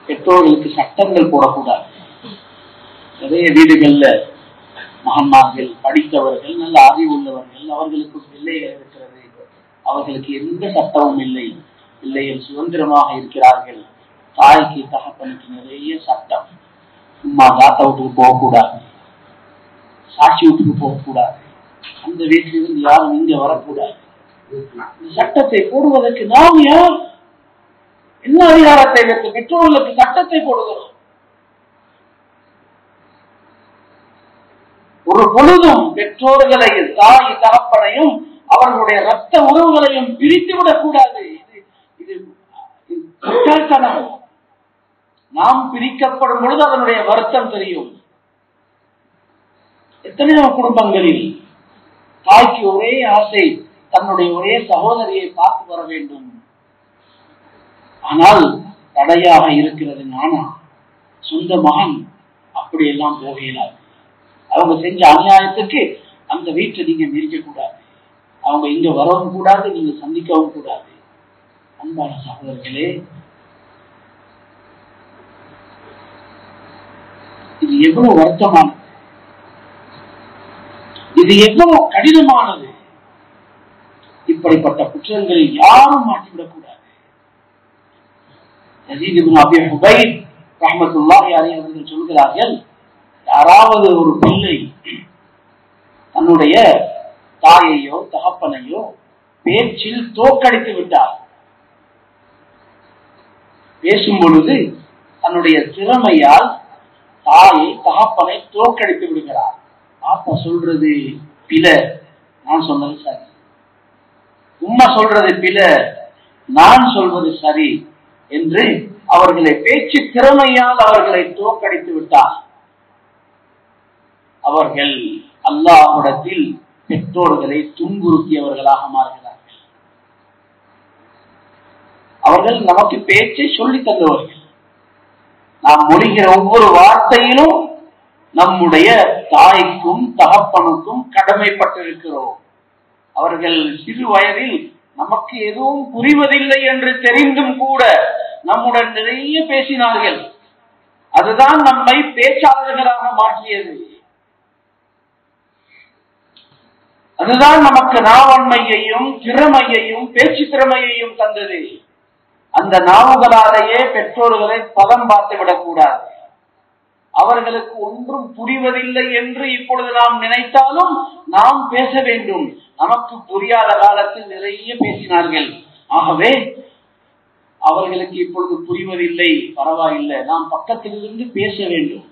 பெற்றோர்களுக்கு சட்டங்கள் போடக்கூடாது நிறைய வீடுகள்ல மகன்மார்கள் படித்தவர்கள் நல்ல அறிவுள்ளவர்கள் அவர்களுக்கு பிள்ளைகள் இருக்கிறது அவர்களுக்கு எந்த சட்டமும் இல்லை பிள்ளைகள் சுதந்திரமாக இருக்கிறார்கள் தாய்க்கு தகப்பனுக்கு நிறைய சட்டம் சும்மா தாத்தா வீட்டுக்கு போகக்கூடாது சாட்சி வீட்டுக்கு போகக்கூடாது அந்த வீட்டிலிருந்து யாரும் இங்க வரக்கூடாது இந்த சட்டத்தை போடுவதற்கு நாம் யார் என்ன அதிகாரத்தை வைத்து பெற்றோர்களுக்கு சட்டத்தை போடுகிறோம் ஒரு பொழுதும் பெற்றோர்களை தாய் தகப்பனையும் அவர்களுடைய ரத்த உறவுகளையும் பிரித்து விடக்கூடாது இது இது இது முட்டாள்தனம். நாம் பிரிக்கப்படும் பொழுது அதனுடைய வருத்தம் தெரியும் எத்தனையோ குடும்பங்களில் தாய்க்கு ஒரே ஆசை தன்னுடைய ஒரே சகோதரியை பார்த்து வர வேண்டும் ஆனால் தடையாக இருக்கிறது நானா சொந்த மகன் அப்படியெல்லாம் போகலாது அவங்க செஞ்ச அநியாயத்துக்கு அந்த வீட்டை நீங்க மிதிக்க கூடாது அவங்க இங்க வரவும் கூடாது நீங்க சந்திக்கவும் கூடாது அன்பான சகோதரர்களே இது எவ்வளவு வருத்தமானது இது எவ்வளவு கடினமானது இப்படிப்பட்ட குற்றங்களில் யாரும் மாட்டிவிடக் கூடாது யசீத் இப்னு அபி ஹுபைப் ரஹ்மத்துல்லாஹி அலைஹி அவர்கள் சொல்கிறார்கள் யாராவது ஒரு பிள்ளை தன்னுடைய தாயையோ தகப்பனையோ பேச்சில் தோக்கடித்து விட்டார் பேசும் பொழுது தன்னுடைய திறமையால் தாயை தகப்பனை தோக்கடித்து விடுகிறார் பாப்பா சொல்றது பில நான் சொன்னது சரி உம்மா சொல்றது பில நான் சொல்வது சரி என்று அவர்களை பேச்சு திறமையால் அவர்களை தோக்கடித்து விட்டார் அவர்கள் அல்லாஹ்விடத்தில் பெற்றோர்களை துன்புறுத்தியவர்களாக மாறுகிறார்கள் அவர்கள் நமக்கு பேச்சை சொல்லி தந்தவர்கள் நாம் மொழிகிற ஒவ்வொரு வார்த்தையிலும் நம்முடைய தாய்க்கும் தகப்பனுக்கும் கடமைப்பட்டிருக்கிறோம் அவர்கள் சிறு வயதில் நமக்கு எதுவும் புரிவதில்லை என்று தெரிந்தும் கூட நம்முடன் நிறைய பேசினார்கள் அதுதான் நம்மை பேச்சாளர்களாக மாற்றியது அதுதான் நமக்கு நாவன்மையையும் திறமையையும் பேச்சு திறமையையும் தந்தது அந்த நாவுகளாலேயே பெற்றோர்களை பதம் பார்த்து விடக்கூடாது அவர்களுக்கு ஒன்றும் புரிவதில்லை என்று இப்பொழுது நாம் நினைத்தாலும் நாம் பேச வேண்டும் நமக்கு புரியாத காலத்தில் நிறைய பேசினார்கள் ஆகவே அவர்களுக்கு இப்பொழுது புரிவதில்லை பரவாயில்லை நாம் பக்கத்திலிருந்து பேச வேண்டும்